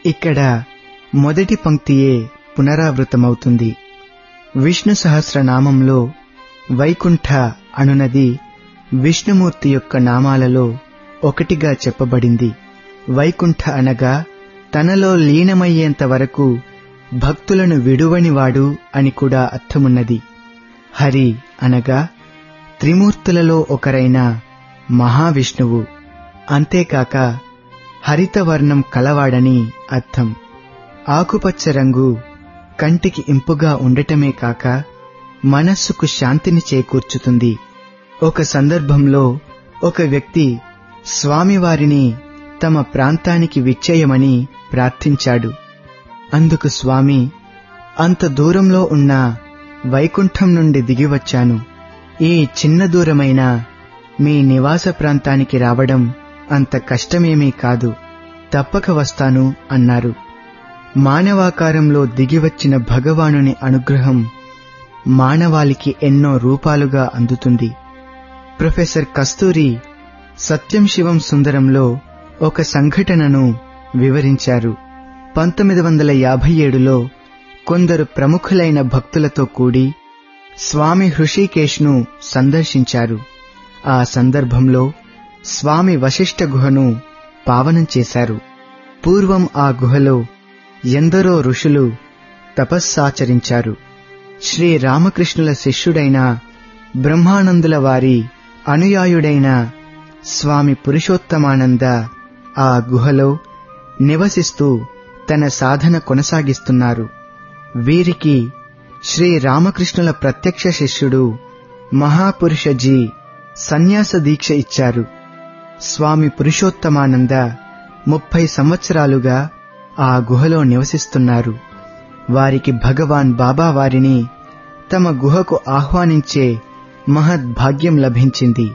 ఇక్కడ మొదటి పంక్తియే పునరావృతమవుతుంది విష్ణు సహస్రనామంలో వైకుంఠ అనునది విష్ణుమూర్తి యొక్క నామాలలో ఒకటిగా చెప్పబడింది వైకుంఠ అనగా తనలో లీనమయ్యేంత వరకు భక్తులను విడువనివాడు అని కూడా అర్థమున్నది హరి అనగా త్రిమూర్తులలో ఒకరైన మహావిష్ణువు అంతేకాక హరితవర్ణం కలవాడని అర్థం ఆకుపచ్చ రంగు కంటికి ఇంపుగా ఉండటమే కాక మనస్సుకు శాంతిని చేకూర్చుతుంది ఒక సందర్భంలో ఒక వ్యక్తి స్వామివారిని తమ ప్రాంతానికి విచ్చేయమని ప్రార్థించాడు అందుకు స్వామి అంత దూరంలో ఉన్న వైకుంఠం నుండి దిగివచ్చాను ఈ చిన్న దూరమైన మీ నివాస ప్రాంతానికి రావడం అంత కష్టమేమీ కాదు తప్పక వస్తాను అన్నారు మానవాకారంలో దిగివచ్చిన భగవానుని అనుగ్రహం మానవాళికి ఎన్నో రూపాలుగా అందుతుంది ప్రొఫెసర్ కస్తూరి సత్యం శివం సుందరంలో ఒక సంఘటనను వివరించారు పంతొమ్మిది వందల యాభై ఏడులో కొందరు ప్రముఖులైన భక్తులతో కూడి స్వామి హృషికేశ్ను సందర్శించారు ఆ సందర్భంలో స్వామి వశిష్ఠ గుహను పావనం చేశారు పూర్వం ఆ గుహలో ఎందరో ఋషులు తపస్సాచరించారు శ్రీ రామకృష్ణుల శిష్యుడైన బ్రహ్మానందుల వారి అనుయాయుడైన స్వామి పురుషోత్తమానంద ఆ గుహలో నివసిస్తూ తన సాధన కొనసాగిస్తున్నారు వీరికి శ్రీ రామకృష్ణుల ప్రత్యక్ష శిష్యుడు మహాపురుషజీ సన్యాస దీక్ష ఇచ్చారు స్వామి పురుషోత్తమానంద ముప్పై సంవత్సరాలుగా ఆ గుహలో నివసిస్తున్నారు వారికి భగవాన్ బాబా వారిని తమ గుహకు ఆహ్వానించే మహద్భాగ్యం లభించింది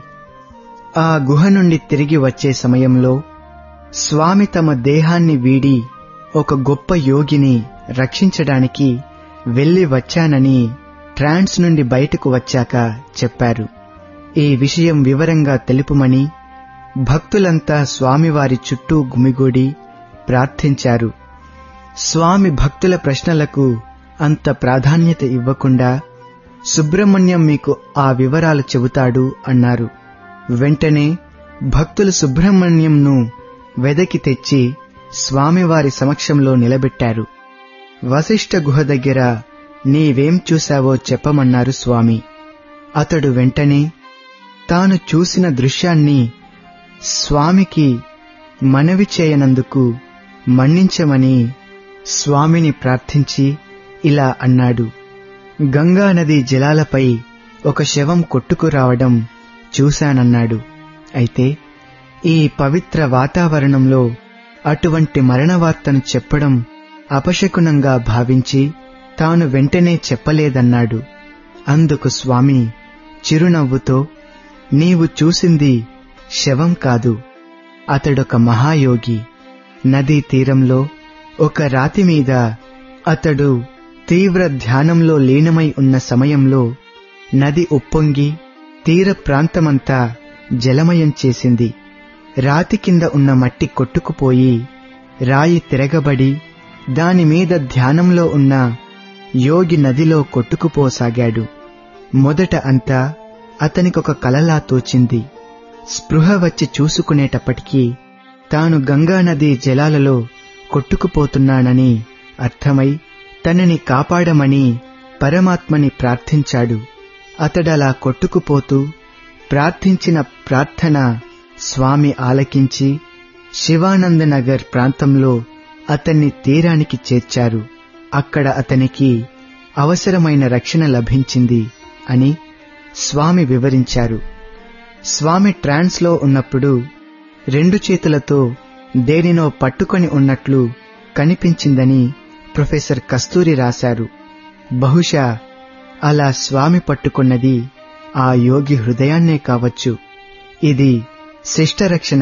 ఆ గుహ నుండి తిరిగి వచ్చే సమయంలో స్వామి తమ దేహాన్ని వీడి ఒక గొప్ప యోగిని రక్షించడానికి వెళ్లి వచ్చానని ట్రాన్స్ నుండి బయటకు వచ్చాక చెప్పారు ఈ విషయం వివరంగా తెలుపుమని భక్తులంతా స్వామివారి చుట్టూ గుమిగూడి ప్రార్థించారు స్వామి భక్తుల ప్రశ్నలకు అంత ప్రాధాన్యత ఇవ్వకుండా సుబ్రహ్మణ్యం మీకు ఆ వివరాలు చెబుతాడు అన్నారు వెంటనే భక్తులు సుబ్రహ్మణ్యంను వెదకి తెచ్చి స్వామివారి సమక్షంలో నిలబెట్టారు వశిష్ఠ గుహ దగ్గర నీవేం చూశావో చెప్పమన్నారు స్వామి అతడు వెంటనే తాను చూసిన దృశ్యాన్ని స్వామికి మనవి చేయనందుకు మన్నించమని స్వామిని ప్రార్థించి ఇలా అన్నాడు గంగా నది జలాలపై ఒక శవం కొట్టుకురావడం చూశానన్నాడు అయితే ఈ పవిత్ర వాతావరణంలో అటువంటి మరణ వార్తను చెప్పడం అపశకునంగా భావించి తాను వెంటనే చెప్పలేదన్నాడు అందుకు స్వామి చిరునవ్వుతో నీవు చూసింది శవం కాదు అతడొక మహాయోగి నదీ తీరంలో ఒక రాతి మీద అతడు తీవ్ర ధ్యానంలో లీనమై ఉన్న సమయంలో నది ఉప్పొంగి తీర ప్రాంతమంతా జలమయం చేసింది రాతి కింద ఉన్న మట్టి కొట్టుకుపోయి రాయి తిరగబడి దానిమీద ధ్యానంలో ఉన్న యోగి నదిలో కొట్టుకుపోసాగాడు మొదట అంతా అతనికొక కలలా తోచింది స్పృహ వచ్చి చూసుకునేటప్పటికీ తాను గంగానది జలాలలో కొట్టుకుపోతున్నానని అర్థమై తనని కాపాడమని పరమాత్మని ప్రార్థించాడు అతడలా కొట్టుకుపోతూ ప్రార్థించిన ప్రార్థన స్వామి ఆలకించి శివానందనగర్ ప్రాంతంలో అతన్ని తీరానికి చేర్చారు అక్కడ అతనికి అవసరమైన రక్షణ లభించింది అని స్వామి వివరించారు స్వామి ట్రాన్స్లో ఉన్నప్పుడు రెండు చేతులతో దేనినో పట్టుకొని ఉన్నట్లు కనిపించిందని ప్రొఫెసర్ కస్తూరి రాశారు బహుశా అలా స్వామి పట్టుకున్నది ఆ యోగి హృదయాన్నే కావచ్చు ఇది శిష్టరక్షణ